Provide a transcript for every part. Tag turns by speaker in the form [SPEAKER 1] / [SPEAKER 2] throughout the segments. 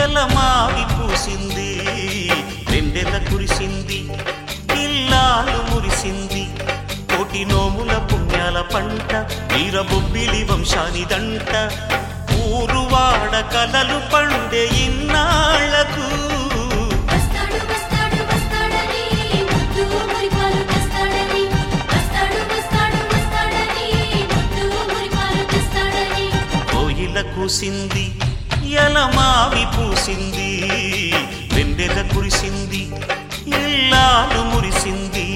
[SPEAKER 1] ఎలమావి పూసింది వెండెల కురిసింది ఇల్లాలు మురిసింది కోటి నోముల పుణ్యాల పంట వీరబొబ్బిలి వంశానిదంట ఊరువాడ కలలు పండే ఇన్నాళ్లకు
[SPEAKER 2] వస్తాడు వస్తాడు వస్తాడని ముద్దు మురిపాలు తెస్తాడని వస్తాడు వస్తాడు వస్తాడని ముద్దు మురిపాలు తెస్తాడని
[SPEAKER 1] కోయిల కూసింది ఎలమావి పూసింది వెండెల కురిసింది ఇల్లాలు మురిసింది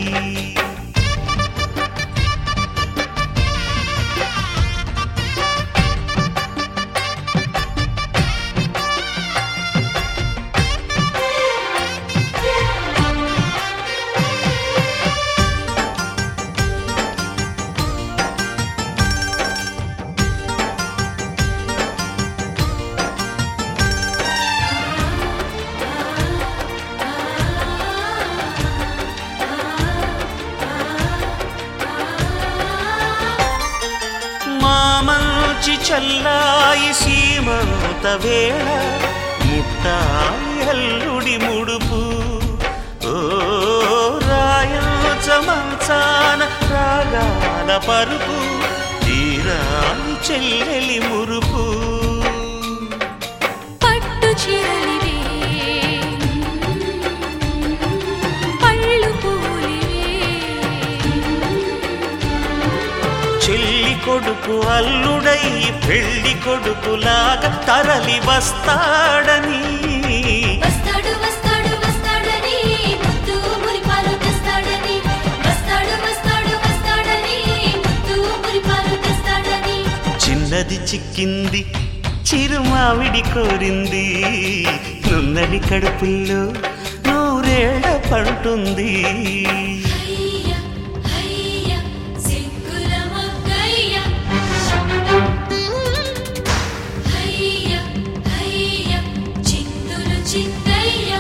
[SPEAKER 1] మా మంచి చల్లాయి సీమంత వేళ ముట్టాయి అల్లుడి ముడుపు ఓ రాయాచ మంచాన రాగాల పరుపు తీరాని చెల్లెలి మురుపు
[SPEAKER 2] పట్టు చీరలివే పళ్ళు పూలివే
[SPEAKER 1] చెల్లి కొడుకు అల్లుడై పెళ్లి కొడుకులాగా తరలి వస్తాడని
[SPEAKER 2] వస్తాడు వస్తాడు వస్తాడని ముద్దు మురిపాలు తెస్తాడని వస్తాడు వస్తాడు వస్తాడని ముద్దు మురిపాలు తెస్తాడని
[SPEAKER 1] చిన్నది చిక్కింది చిరుమావిడి కోరింది నున్నడి కడుపుల్లో నూరేళ్ల పంటుంది
[SPEAKER 2] హయ్య హయ్య సిగ్గుల మొగ్గయ్య హయ్య హయ్య చిందులు చిందయ్య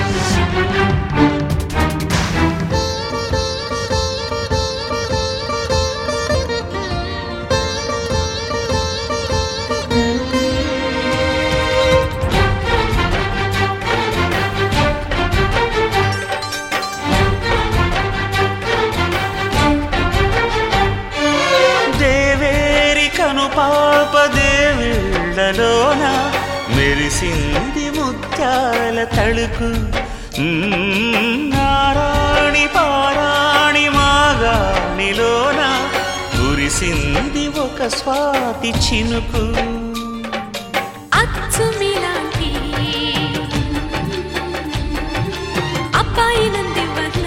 [SPEAKER 1] దేవేరి కనుపాప దేవిళ్ళలోన మెరిసింది ముత్యాల తళుకు మ్మ్, నారాణి పారాణి మాగాణిలోన కురిసింది ఒక స్వాతి చినుకు
[SPEAKER 2] అచ్చు మీలాంటి అబ్బాయి నందివన్న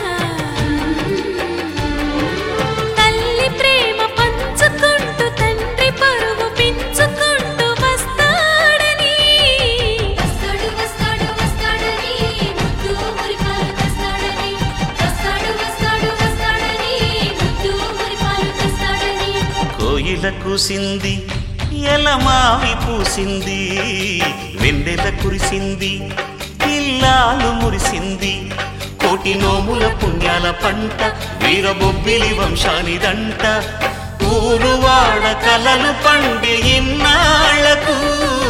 [SPEAKER 2] తల్లి ప్రేమ పంచుకుంటూ తండ్రి పరువు పెంచుకుంటూ వస్తాడని వస్తాడు వస్తాడు వస్తాడని ముద్దు మురిపాలు తెస్తాడని వస్తాడు వస్తాడు వస్తాడని ముద్దు మురిపాలు తెస్తాడని
[SPEAKER 1] కోయిల కూసింది ఎలమావి పూసింది వెన్నెల కురిసింది ఇల్లాలు మురిసింది కోటి నోముల పుణ్యాల పంట వీరబొబ్బిలి వంశానిదంట ఊరువాడ కలలు పండి ఇన్నాళ్లకు